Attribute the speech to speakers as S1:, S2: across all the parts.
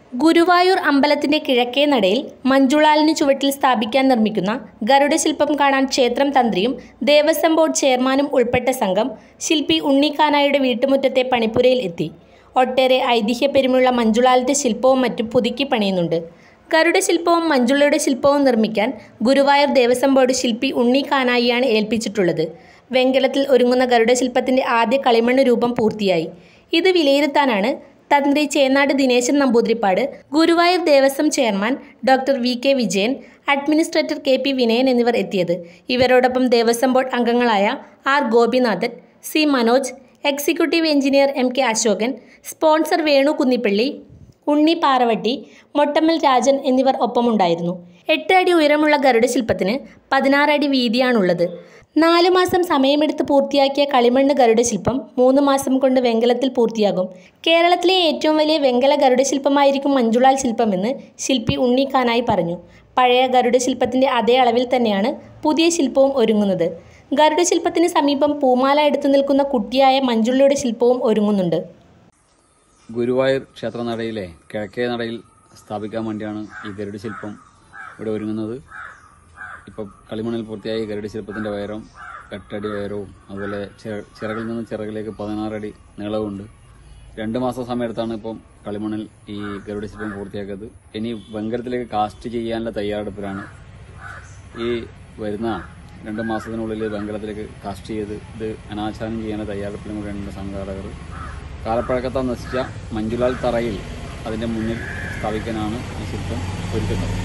S1: ഗുരുവായൂർ അമ്പലത്തിന്റെ കിഴക്കേ നടയിൽ മഞ്ജുളാലിന് ചുവട്ടിൽ സ്ഥാപിക്കാൻ നിർമ്മിക്കുന്ന ഗരുഡശില്പം കാണാൻ ക്ഷേത്രം തന്ത്രിയും ദേവസ്വം ബോർഡ് ചെയർമാനും ഉൾപ്പെട്ട സംഘം ശില്പി ഉണ്ണിക്കാനായുടെ വീട്ടുമുറ്റത്തെ പണിപ്പുരയിൽ എത്തി ഒട്ടേറെ ഐതിഹ്യപ്പെരുമുള്ള മഞ്ജുളാലിന്റെ ശില്പവും മറ്റും പുതുക്കി പണിയുന്നുണ്ട് ഗരുഡശില്പവും മഞ്ജുളയുടെ ശില്പവും നിർമ്മിക്കാൻ ഗുരുവായൂർ ദേവസ്വം ബോർഡ് ശില്പി ഉണ്ണി കാനായിയാണ് ഏൽപ്പിച്ചിട്ടുള്ളത് വെങ്കലത്തിൽ ഒരുങ്ങുന്ന ഗരുഡശില്പത്തിന്റെ ആദ്യ കളിമണ്ണ് രൂപം പൂർത്തിയായി ഇത് വിലയിരുത്താനാണ് തന്ത്രി Chennad Dineshan Namboothiripad Guruvayur Devaswom chairman doctor V K Vijayan administrator K P Vinayan എന്നിവർ എത്തിയത് ഇവരോടൊപ്പം ദേവസ്വം ബോർഡ് അംഗങ്ങളായ R Gopinathan C Manoj executive engineer M K Ashokan sponsor Venu Kunnippally Unni Paravatti Mottammal Rajan എന്നിവർ ഒപ്പമുണ്ടായിരുന്നു എട്ട് അടി ഉയരമുള്ള ഗരുഡശില്പത്തിന് പതിനാറ് അടി വീതിയാണുള്ളത് നാലു മാസം സമയമെടുത്ത് പൂർത്തിയാക്കിയ കളിമണ്ണ് ഗരുഡശില്പം മൂന്ന് മാസം കൊണ്ട് വെങ്കലത്തിൽ പൂർത്തിയാകും കേരളത്തിലെ ഏറ്റവും വലിയ വെങ്കല ഗരുഡശില്പമായിരിക്കും മഞ്ജുളാൽ ശില്പമെന്ന് ശില്പി ഉണ്ണിക്കാനായി പറഞ്ഞു പഴയ ഗരുഡശില്പത്തിന്റെ അതേ അളവിൽ തന്നെയാണ് പുതിയ ശില്പവും ഒരുങ്ങുന്നത് ഗരുഡശില്പത്തിന് സമീപം പൂമാല എടുത്തു നിൽക്കുന്ന കുട്ടിയായ മഞ്ജുളയുടെ ശില്പവും ഒരുങ്ങുന്നുണ്ട്
S2: ഗുരുവായൂർ ക്ഷേത്രനടയിലെ കിഴക്കേ നടയിൽ സ്ഥാപിക്കാൻ വേണ്ടിയാണ് ഈ ഗരുഡ ശില്പം ഇവിടെ ഒരുങ്ങുന്നത് ഇപ്പോൾ കളിമണ്ണിൽ പൂർത്തിയായ ഈ ഗരുഡ ശില്പത്തിന്റെ ഉയരം എട്ടടി ഉയരവും അതുപോലെ ചിറ- ചിറകിൽ നിന്ന് ചിറകിലേക്ക് പതിനാറടി നീളവുമുണ്ട് രണ്ട് മാസം സമയത്താണ് ഇപ്പം കളിമണ്ണിൽ ഈ ഗരുഡ ശില്പം പൂർത്തിയാക്കിയത് ഇനി വെങ്കലത്തിലേക്ക് കാസ്റ്റ് ചെയ്യാനുള്ള തയ്യാറെടുപ്പിലാണ് ഈ വരുന്ന രണ്ട് മാസത്തിനുള്ളിൽ വെങ്കലത്തിലേക്ക് കാസ്റ്റ് ചെയ്ത് ഇത് അനാച്ഛാദനം ചെയ്യാനുള്ള തയ്യാറെടുപ്പിലും കൂടെയാണ് സംഘാടകർ കാലപ്പഴക്കത്താൽ നശിച്ച മഞ്ജുലാൽ തറയിൽ അതിന്റെ മുന്നിൽ സ്ഥാപിക്കാനാണ് ഈ ശില്പം ഒരുക്കുന്നത്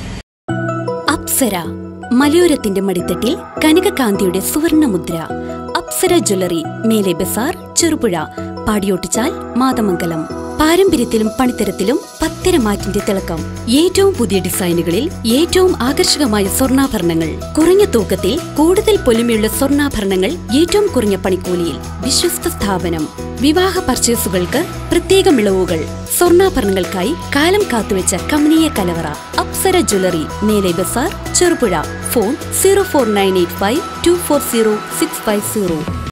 S3: അപ്സര മലയോരത്തിന്റെ മടിത്തട്ടിൽ കനകകാന്തിയുടെ സുവർണമുദ്ര അപ്സര ജ്വല്ലറി മേലെ ബസാർ ചെറുപുഴ പാടിയോട്ടിച്ചാൽ മാതമംഗലം പാരമ്പര്യത്തിലും പണിത്തരത്തിലും പത്തരമാറ്റിന്റെ തിളക്കം ഏറ്റവും പുതിയ ഡിസൈനുകളിൽ ഏറ്റവും ആകർഷകമായ സ്വർണ്ണാഭരണങ്ങൾ കുറഞ്ഞ തൂക്കത്തിൽ കൂടുതൽ പൊലിമയുള്ള സ്വർണ്ണാഭരണങ്ങൾ ഏറ്റവും കുറഞ്ഞ പണിക്കൂലിയിൽ വിശ്വസ്ത സ്ഥാപനം വിവാഹ പർച്ചേസുകൾക്ക് പ്രത്യേക ഇളവുകൾ സ്വർണ്ണാഭരണങ്ങൾക്കായി കാലം കാത്തുവെച്ച കമനീയ കലവറ അപ്സര ജ്വല്ലറി മേലെ ബസാർ Cherupuzha phone zero four nine eight five two four zero six five zero